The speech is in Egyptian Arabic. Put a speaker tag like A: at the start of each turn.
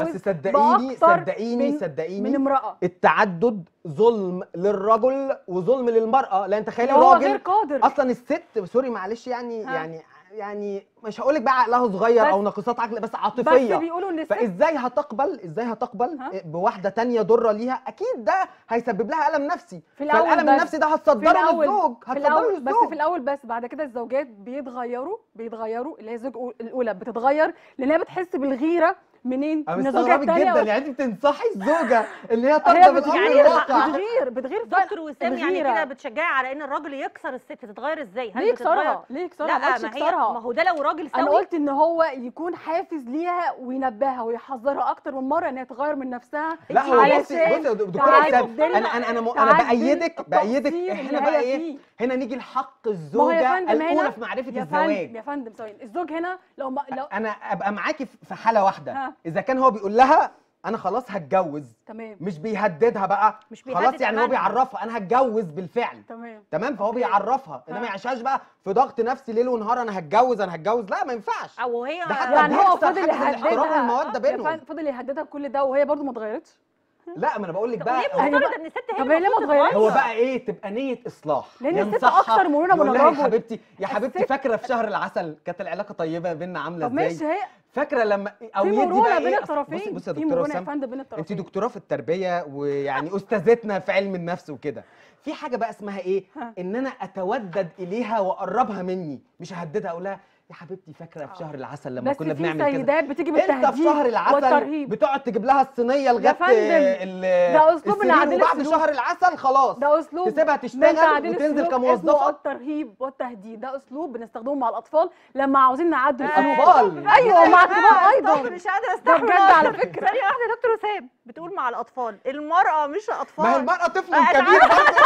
A: بس صدقيني
B: بأكتر
A: صدقيني
B: من-
A: صدقيني
B: من امراه
A: التعدد ظلم للرجل وظلم للمرأة لان تخيلي
B: هو غير
A: راجل
B: قادر
A: اصلا الست سوري معلش يعني
B: ها.
A: يعني يعني مش هقول لك بقى عقلها صغير
B: بس-
A: او ناقصات عقل بس
B: بس
A: عاطفيه
B: بيقولوا ان الست
A: فازاي هتقبل ازاي هتقبل
B: ها؟
A: بواحده تانية ضاره ليها اكيد ده هيسبب لها الم نفسي
B: في الأول
A: فالالم
B: بس.
A: النفسي ده
B: في
A: هتصدره
B: الأول-
A: للزوج
B: في
A: هتصدره
B: الاول بس
A: للزوج
B: في الاول بس بعد كده الزوجات بيتغيروا بيتغيروا اللي هي الزوج الاولى بتتغير لان هي بتحس بالغيره منين؟
A: انا
B: من الزوجه
A: مستغربك
B: الثانيه
A: جدا يعني انت بتنصحي الزوجه ان هي
B: هي
A: ترضى
B: بت-
A: بالامر
B: يعني
A: الواقع
B: بتغير بتغير فعلا
C: دكتور وسام يعني
B: الغيرة.
C: كده بتشجعي على ان الراجل يكسر الست تتغير ازاي
B: ليه
C: بتتغير؟
B: يكسرها؟ ليه يكسرها؟
C: لا
B: ما قالش
C: ما هي
B: يكسرها
C: ما هو ده لو راجل
B: انا
C: سوي
B: قلت ان هو يكون حافز ليها وينبهها ويحذرها اكتر من مره ان هي تغير من نفسها
A: لا هو
B: علشان
A: بصي بصي يا دكتوره
B: تعدل-
A: اسلام انا انا انا م- انا
B: تعدل
A: بايدك بايدك
B: التقصير
A: احنا
B: اللي
A: بقى
B: هي
A: ايه
B: فيه.
A: هنا نيجي لحق
B: ما هو يا
A: الزوجه
B: فندم هنا
A: الاولى في معرفه
B: يا
A: الزواج
B: فندم يا فندم ثواني الزوج هنا لو ما لو
A: انا ابقى معاكي في حاله واحده
B: ها.
A: اذا كان هو بيقول لها انا خلاص هتجوز
B: تمام
A: مش بيهددها بقى
C: مش بيهدد
A: خلاص يعني هو
C: أمانها.
A: بيعرفها انا هتجوز بالفعل
B: تمام
A: تمام فهو
B: أوكي.
A: بيعرفها انما ما يعيشهاش بقى في ضغط نفسي ليل ونهار انا هتجوز انا هتجوز لا ما ينفعش
C: او هي
A: ده حتى
B: يعني هو
A: بيكسر
B: فضل
A: حاجز الاحترام
B: يهددها
A: والمودة
B: يا
A: بينهم.
B: فندم فضل يهددها بكل ده وهي برضو ما اتغيرتش
A: لا ما انا بقول لك
C: طب
A: بقى
C: ليه
A: هو-
C: مفترض ان الست هي
B: طب هي ليه ما
C: المفروض
B: اتغيرتش؟
A: هو
C: تتغير؟
A: بقى ايه تبقى نيه اصلاح
B: لأن الست
A: ينصحها،
B: أكثر مرونة من
A: يقول لها يا
B: الرجل.
A: حبيبتي يا حبيبتي
B: الست-
A: فاكره في شهر العسل كانت العلاقه طيبه بينا عامله
B: طب
A: ازاي
B: ماشي هي
A: فاكره لما او
B: في
A: يدي
B: مرونه
A: بقى
B: بين
A: ايه
B: الطرفين
A: بصي بصي يا
B: في
A: دكتوره
B: مرونه يا
A: وسام
B: فندم بين
A: انت
B: الطرفين
A: دكتوره في التربيه ويعني استاذتنا في علم النفس وكده في حاجه بقى اسمها ايه
B: ها.
A: ان انا اتودد اليها واقربها مني مش اهددها اقول لها يا حبيبتي فاكره في
B: آه.
A: شهر العسل لما
B: بس
A: كنا
B: في
A: بنعمل كذا
B: سيدات بتيجي
A: انت
B: بالتهديد
A: في شهر العسل
B: والترهيب
A: بتقعد تجيب لها الصينيه لغايه
B: فندم،
A: ال-
B: ده أسلوب من
A: السرير
B: عديل
A: وبعد
B: السلوك.
A: شهر العسل خلاص
B: ده اسلوب
A: تسيبها
B: من
A: تشتغل
B: تعديل
A: وتنزل
B: السلوك اسمه
A: كموظفه
B: الترهيب والتهديد ده اسلوب بنستخدمه مع الاطفال لما عاوزين نعدل سلوك
A: اطفال
B: ايوه مع الكبار
C: طب
B: ايضا
C: مش قادره
B: ده
C: استحمل
B: بجد على فكره
C: ثانيه واحده يا دكتور وسام بتقول مع الاطفال المراه مش الاطفال
A: ما هي المرأة طفل
C: أنا
A: كبير برضه